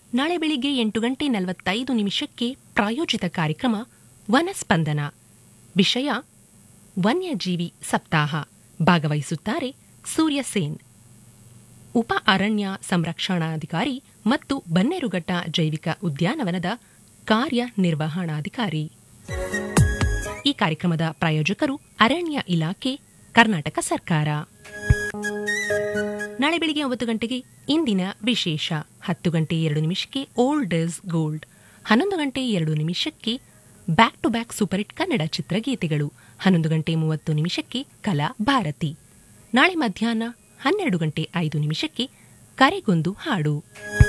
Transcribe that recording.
ನಾಳೆ ಬೆಳಿಗ್ಗೆ ಎಂಟು ಗಂಟೆ ನಲವತ್ತೈದು ನಿಮಿಷಕ್ಕೆ ಪ್ರಾಯೋಜಿತ ಕಾರ್ಯಕ್ರಮ ವನಸ್ಪಂದನ ವಿಷಯ ವನ್ಯಜೀವಿ ಸಪ್ತಾಹ ಭಾಗವಹಿಸುತ್ತಾರೆ ಸೂರ್ಯ ಸೇನ್ ಉಪ ಅರಣ್ಯ ಸಂರಕ್ಷಣಾಧಿಕಾರಿ ಮತ್ತು ಬನ್ನೇರುಘಟ್ಟ ಜೈವಿಕ ಉದ್ಯಾನವನದ ಕಾರ್ಯನಿರ್ವಹಣಾಧಿಕಾರಿ ಈ ಕಾರ್ಯಕ್ರಮದ ಪ್ರಾಯೋಜಕರು ಅರಣ್ಯ ಇಲಾಖೆ ಕರ್ನಾಟಕ ಸರ್ಕಾರ ನಾಳೆ ಬೆಳಿಗ್ಗೆ ಒಂಬತ್ತು ಗಂಟೆಗೆ ಇಂದಿನ ವಿಶೇಷ ಹತ್ತು ಗಂಟೆ ಎರಡು ನಿಮಿಷಕ್ಕೆ ಓಲ್ಡ್ ಇಸ್ ಗೋಲ್ಡ್ ಹನ್ನೊಂದು ಗಂಟೆ ಎರಡು ನಿಮಿಷಕ್ಕೆ back to back super hit Kannada ಚಿತ್ರಗೀತೆಗಳು ಹನ್ನೊಂದು ಗಂಟೆ ಮೂವತ್ತು ನಿಮಿಷಕ್ಕೆ ಕಲಾ ಭಾರತಿ ನಾಳೆ ಮಧ್ಯಾಹ್ನ ಹನ್ನೆರಡು ಗಂಟೆ ಐದು ನಿಮಿಷಕ್ಕೆ ಕರೆಗೊಂದು ಹಾಡು